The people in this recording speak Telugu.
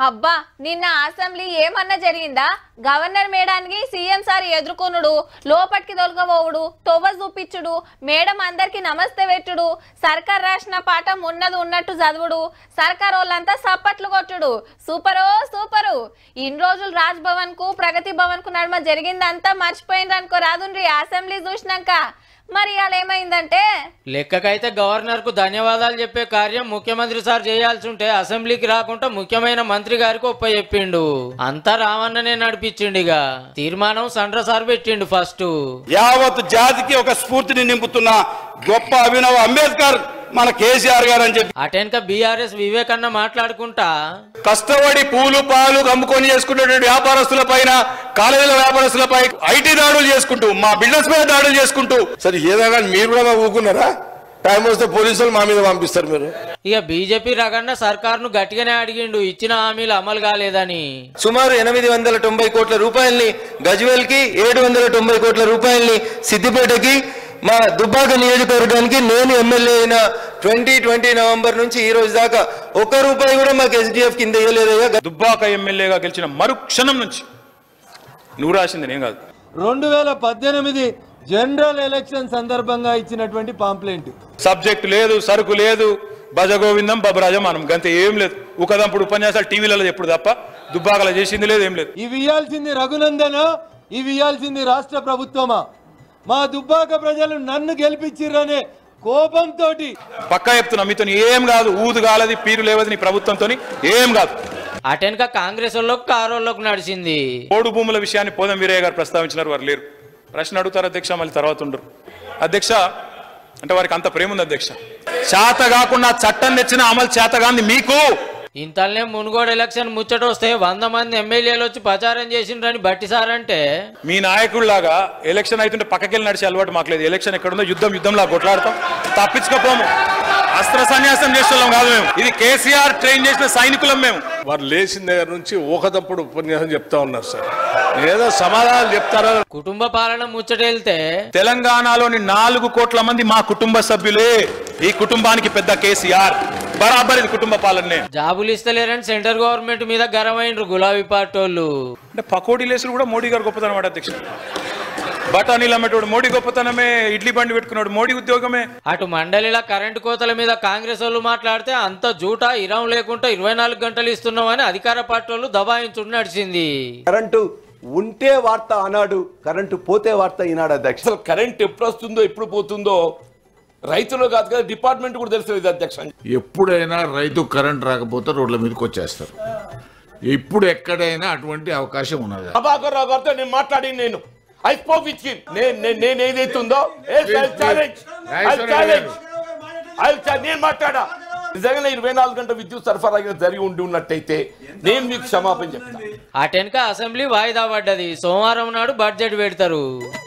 అబ్బా నిన్న అసెంబ్లీ ఏమన్నా జరిగిందా గవర్నర్ మేడానికి సీఎం సార్ ఎదుర్కొనుడు లోపటికి తొలగబోవుడు తొవ్వ చూపించుడు మేడం అందరికి నమస్తే పెట్టుడు సర్కార్ రాసిన పాఠం ఉన్నది ఉన్నట్టు చదువుడు సర్కార్ వాళ్ళంతా సప్పట్లు కొట్టుడు సూపరో సూపరు ఇన్ని రోజులు రాజ్ భవన్ కు ప్రగతి భవన్ కు నడుమ జరిగిందంతా మర్చిపోయిండ్రు అనుకో రాదుండ్రి అసెంబ్లీ చూసినాక మరి ఇవాళ ఏమైందంటే లెక్కకైతే గవర్నర్ కు ధన్యవాదాలు చెప్పే కార్యం ముఖ్యమంత్రి సార్ చేయాల్సి ఉంటే అసెంబ్లీకి రాకుండా ముఖ్యమైన మంత్రి గారికి ఒప్ప చెప్పిండు అంతా రావన్ననే నడిపించిండిగా తీర్మానం సండ్ర సార్ పెట్టిండు ఫస్ట్ యావత్ జాతికి ఒక స్ఫూర్తిని నింపుతున్న గొప్ప అభినవ అంబేద్కర్ మన కేసీఆర్ గారు అని చెప్పి అటెన్క బీఆర్ఎస్ వివేక్ అన్న మాట్లాడుకుంటా కష్టపడి పూలు పాలు అమ్ముకొని చేసుకునేటువంటి వ్యాపారస్తుల పైన కాలేజీల వ్యాపారస్తుల పై ఐటీ దాడులు చేసుకుంటూ మా బిజినెస్ మీద దాడులు చేసుకుంటూ సరే ఏదైనా మీరు కూడా ఊకున్నారా టైం వస్తే పోలీసులు మా మీద పంపిస్తారు మీరు ఇక బీజేపీ రగన్న సర్కార్ను గట్టిగానే అడిగిండు ఇచ్చిన హామీలు అమలు కాలేదని సుమారు ఎనిమిది వందల తొంభై కోట్ల రూపాయల్ని గజ్వేల్కి ఏడు వందల తొంభై కోట్ల రూపాయల్ని సిద్దిపేటకి మా దుబ్బాక నియోజకవర్గానికి నేను ఎమ్మెల్యే అయిన ట్వంటీ ట్వంటీ నవంబర్ నుంచి ఈ రోజు దాకా ఒక్క రూపాయి కూడా మాకు ఎస్డిఎఫ్ కింద ఇవ్వలేదయ్యా దుబ్బాక ఎమ్మెల్యేగా గెలిచిన మరుక్షణం నుంచి నువ్వు రాసింది నేను కాదు రెండు వేల పద్దెనిమిది జనరల్ ఎలక్షన్ సందర్భంగా ఇచ్చినటువంటి పాంప్లెంట్ సబ్జెక్ట్ లేదు సరుకు లేదు భజగోవిందం బబరాజమానం గంతే ఏం లేదు ఉకదంపుడు ఉపన్యాసాలు టీవీలలో ఎప్పుడు తప్ప దుబ్బాకలో చేసింది లేదు ఏం లేదు ఇవి ఇవ్వాల్సింది రఘునందన ఇవి ఇవ్వాల్సింది రాష్ట్ర ప్రభుత్వమా మా దుబ్బాక ప్రజలు నన్ను గెలిపించిర్రనే కోపంతో పక్కా చెప్తున్నా మీతో ఏం కాదు ఊదు కాలది పీరు లేవది నీ ప్రభుత్వంతో ఏం కాదు అటెన్క కాంగ్రెస్ వాళ్ళకు కారోళ్ళకు నడిచింది పోడు భూముల విషయాన్ని పోదం వీరయ్య గారు ప్రస్తావించినారు వారు లేరు ప్రశ్న అడుగుతారు అధ్యక్ష మళ్ళీ తర్వాత ఉండరు అధ్యక్ష అంటే వారికి అంత ప్రేమ ఉంది అధ్యక్ష చేత కాకుండా చట్టం తెచ్చిన అమలు చేత కాంది మీకు ఇంతల్నే మునుగోడు ఎలక్షన్ ముచ్చట వస్తే వంద మంది ఎమ్మెల్యేలు వచ్చి ప్రచారం చేసిండ్రని బట్టి సార్ అంటే మీ నాయకుల్లాగా ఎలక్షన్ అవుతుంటే పక్కకెళ్ళి నడిచే అలవాటు మాకు లేదు ఎలక్షన్ ఎక్కడుందో యుద్ధం యుద్ధంలా కొట్లాడతాం తప్పించుకోపోము అస్త్ర సన్యాసం చేస్తున్నాం కాదు మేము ఇది కేసీఆర్ ట్రైన్ చేసిన సైనికులం మేము వారు లేచిన దగ్గర నుంచి ఊకదప్పుడు ఉపన్యాసం చెప్తా ఉన్నారు సార్ ఏదో సమాధానాలు చెప్తారా కుటుంబ పాలన ముచ్చట వెళ్తే తెలంగాణలోని నాలుగు కోట్ల మంది మా కుటుంబ సభ్యులే ఈ కుటుంబానికి పెద్ద కేసీఆర్ బరాబర్ ఇది కుటుంబ పాలనే జాబులు ఇస్తలేరని సెంట్రల్ గవర్నమెంట్ మీద గరమైండ్రు గులాబీ పార్టీ వాళ్ళు అంటే పకోడీ లేసులు కూడా మోడీ గారు గొప్పతనం వాడు అధ్యక్షుడు బఠానీలు అమ్మేటోడు మోడీ గొప్పతనమే ఇడ్లీ బండి పెట్టుకున్నాడు మోడీ ఉద్యోగమే అటు మండలిల కరెంటు కోతల మీద కాంగ్రెస్ వాళ్ళు మాట్లాడితే అంత జూటా ఇరం లేకుండా ఇరవై నాలుగు గంటలు ఇస్తున్నామని అధికార పార్టీ వాళ్ళు దబాయించుడు నడిచింది కరెంటు ఉంటే వార్త ఆనాడు కరెంటు పోతే వార్త ఈనాడు అధ్యక్ష అసలు కరెంట్ ఎప్పుడు వస్తుందో ఎప్పుడు పోతుందో రైతులు కాదు కదా డిపార్ట్మెంట్ కూడా తెలుసు అధ్యక్ష ఎప్పుడైనా రైతు కరెంట్ రాకపోతే రోడ్ల మీదకి వచ్చేస్తారు ఇప్పుడు ఎక్కడైనా అటువంటి అవకాశం ఉన్నది ప్రభాకర్ రావు గారితో నేను మాట్లాడి నేను ఐ స్పోక్ విత్ హిమ్ నేను నేను- నేను ఏదైతే ఉందో ఛాలెంజ్ ఛాలెంజ్ నేను మాట్లాడా నిజంగా ఇరవై నాలుగు గంటల విద్యుత్ సరఫరా జరిగి ఉండి ఉన్నట్టయితే నేను మీకు క్షమాపణ చెప్తాను అటెన్క అసెంబ్లీ వాయిదా పడ్డది సోమవారం నాడు బడ్జెట్ పెడతారు